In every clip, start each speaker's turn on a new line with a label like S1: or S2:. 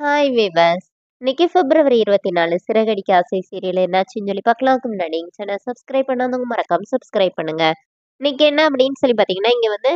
S1: hi விவஸ் இன்னைக்கு பிப்ரவரி இருபத்தி நாலு சிறகடிக்க ஆசை சீரியல் என்னாச்சுன்னு சொல்லி பார்க்கலாம்க்கு முன்னாடி சேனல் சப்ஸ்கிரைப் பண்ணாதவங்க மறக்காம சப்ஸ்கிரைப் பண்ணுங்க இன்னைக்கு என்ன அப்படின்னு சொல்லி பார்த்தீங்கன்னா இங்கே வந்து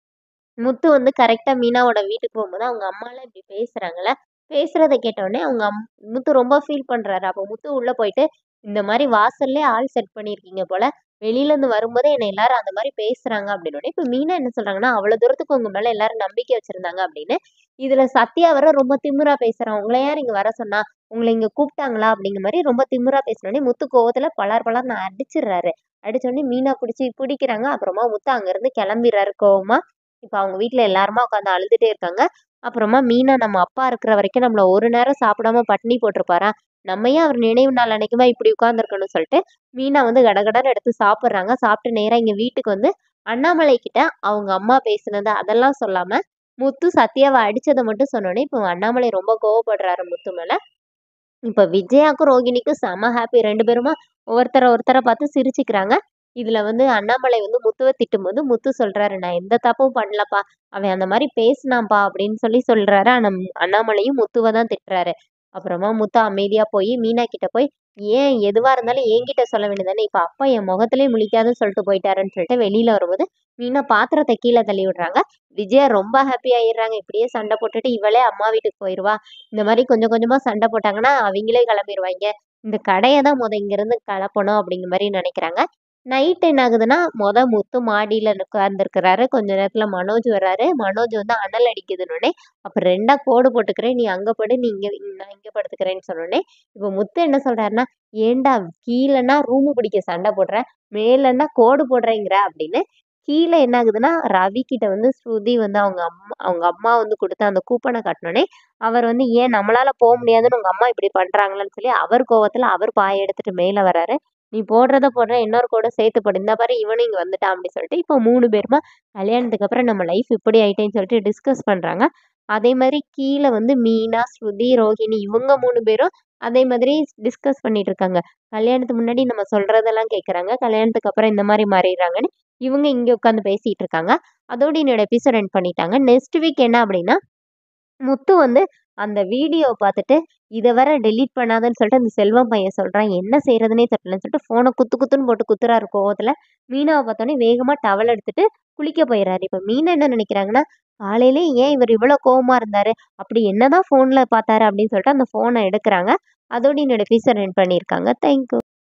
S1: முத்து வந்து கரெக்டாக மீனாவோட வீட்டுக்கு போகும்போது அவங்க அம்மாலாம் இப்படி பேசுகிறாங்களே பேசுகிறத கேட்டோடனே அவங்க அம் முத்து ரொம்ப ஃபீல் பண்ணுறாரு அப்போ முத்து உள்ளே போயிட்டு இந்த மாதிரி வாசல்லே ஆள் செட் பண்ணியிருக்கீங்க போல வெளியிலேருந்து வரும்போதே என்னை எல்லாரும் அந்த மாதிரி பேசுகிறாங்க அப்படின்னு இப்போ மீனா என்ன சொல்கிறாங்கன்னா அவ்வளோ தூரத்துக்கு உங்கள் மேலே எல்லாரும் நம்பிக்கை வச்சுருந்தாங்க அப்படின்னு இதில் சத்யா வர ரொம்ப திமிரா பேசுகிறான் உங்களை யார் இங்கே வர சொன்னா உங்களை இங்கே கூப்பிட்டாங்களா அப்படிங்கிற மாதிரி ரொம்ப திமிரா பேசினோடனே முத்து கோவத்தில் பலார் பலார் நான் அடிச்சிடுறாரு அடிச்சோடனே மீனா பிடிச்சி பிடிக்கிறாங்க அப்புறமா முத்து அங்கேருந்து கிளம்பிடுறாரு கோவமா இப்போ அவங்க வீட்டில் எல்லாருமா உட்காந்து அழுதுகிட்டே இருக்காங்க அப்புறமா மீனா நம்ம அப்பா இருக்கிற வரைக்கும் நம்மள ஒரு நேரம் சாப்பிடாம பட்டினி போட்டிருப்பாரா நம்ம ஏன் அவர் நினைவு நாள் அன்னைக்குமா இப்படி உட்காந்துருக்கணும்னு சொல்லிட்டு மீனா வந்து கடகடன்னு எடுத்து சாப்பிட்றாங்க சாப்பிட்டு நேராக இங்கே வீட்டுக்கு வந்து அண்ணாமலை கிட்ட அவங்க அம்மா பேசுனது அதெல்லாம் சொல்லாம முத்து சத்யாவை அடிச்சதை மட்டும் சொன்னோன்னே இப்போ அண்ணாமலை ரொம்ப கோவப்படுறாரு முத்து மேல இப்போ விஜயாக்கும் ரோகிணிக்கும் செம ஹாப்பி ரெண்டு பேருமா ஒருத்தரை ஒருத்தரை பார்த்து சிரிச்சுக்கிறாங்க இதுல வந்து அண்ணாமலை வந்து முத்துவை திட்டும்போது முத்து சொல்றாரு நான் எந்த தப்பும் பண்ணலப்பா அவன் அந்த மாதிரி பேசினான்ப்பா அப்படின்னு சொல்லி சொல்றாரு ஆனா அண்ணாமலையும் முத்துவை தான் திட்டுறாரு அப்புறமா முத்து அமைதியா போய் மீனா கிட்ட போய் ஏன் எதுவா இருந்தாலும் என்கிட்ட சொல்ல வேண்டியதானே இப்ப அப்பா என் முகத்திலே முழிக்காதுன்னு சொல்லிட்டு போயிட்டாருன்னு சொல்லிட்டு வெளியில வரும்போது மீனா பாத்திரத்தை கீழே தள்ளி விடுறாங்க விஜயா ரொம்ப ஹாப்பி ஆயிடுறாங்க இப்படியே சண்டை போட்டுட்டு இவளே அம்மா வீட்டுக்கு போயிடுவா இந்த மாதிரி கொஞ்சம் கொஞ்சமா சண்டை போட்டாங்கன்னா அவங்களே கிளம்பிடுவாங்க இந்த கடையை தான் முத இங்கிருந்து கலப்பணும் அப்படிங்கிற மாதிரி நினைக்கிறாங்க நைட் என்ன ஆகுதுன்னா மொத முத்து மாடியில உட்கார்ந்துருக்கிறாரு கொஞ்ச நேரத்துல மனோஜ் வர்றாரு மனோஜ் வந்து அனல் அடிக்குதுன்னொடனே அப்ப ரெண்டா கோடு போட்டுக்கிறேன் நீ அங்க படு நீ இங்க நான் இங்க படுத்துக்கிறேன்னு சொன்னோடனே இப்போ முத்து என்ன சொல்றாருன்னா ஏண்டா கீழேன்னா ரூமு பிடிக்க சண்டை போடுறேன் மேலன்னா கோடு போடுறேங்கிற அப்படின்னு கீழே என்ன ஆகுதுன்னா ரவி கிட்ட வந்து ஸ்ருதி வந்து அவங்க அம்மா அவங்க அம்மா வந்து கொடுத்த அந்த கூப்பனை காட்டினோடனே அவர் வந்து ஏன் நம்மளால போக முடியாதுன்னு உங்க அம்மா இப்படி பண்றாங்களேன்னு சொல்லி அவர் கோவத்துல அவர் பாய எடுத்துட்டு மேல வராரு நீ போடுறத போடுற இன்னொரு கூட சேர்த்து போடு இந்த மாதிரி இவனும் இங்கே வந்துட்டான் அப்படின்னு சொல்லிட்டு இப்போ மூணு பேருமா கல்யாணத்துக்கு அப்புறம் நம்ம லைஃப் இப்படி ஆயிட்டேன்னு சொல்லிட்டு டிஸ்கஸ் பண்ணுறாங்க அதே மாதிரி கீழே வந்து மீனா ஸ்ருதி ரோஹிணி இவங்க மூணு பேரும் அதே மாதிரி டிஸ்கஸ் பண்ணிட்டு இருக்காங்க கல்யாணத்துக்கு முன்னாடி நம்ம சொல்றதெல்லாம் கேட்குறாங்க கல்யாணத்துக்கு அப்புறம் இந்த மாதிரி மாறிடுறாங்கன்னு இவங்க இங்கே உட்காந்து பேசிட்டு இருக்காங்க அதோட என்னோட எபிசோட் எண்ட் பண்ணிட்டாங்க நெக்ஸ்ட் வீக் என்ன அப்படின்னா முத்து வந்து அந்த வீடியோ பார்த்துட்டு இதை வர டெலீட் பண்ணாதன்னு சொல்லிட்டு அந்த செல்வம் பையன் சொல்கிறான் என்ன செய்யறதுனே தெரியலன்னு சொல்லிட்டு ஃபோனை குத்து குத்துன்னு போட்டு குத்துறாரு கோவத்தில் மீனாவை பார்த்தோன்னே வேகமாக டவல் எடுத்துட்டு குளிக்க போயிடுறாரு இப்போ மீனா என்ன நினைக்கிறாங்கன்னா காலையிலே ஏன் இவர் இவ்வளோ கோவமாக இருந்தார் அப்படி என்னதான் ஃபோனில் பார்த்தாரு அப்படின்னு சொல்லிட்டு அந்த ஃபோனை எடுக்கிறாங்க அதோட என்னோட எபிசோட் எண்ட் பண்ணியிருக்காங்க தேங்க்யூ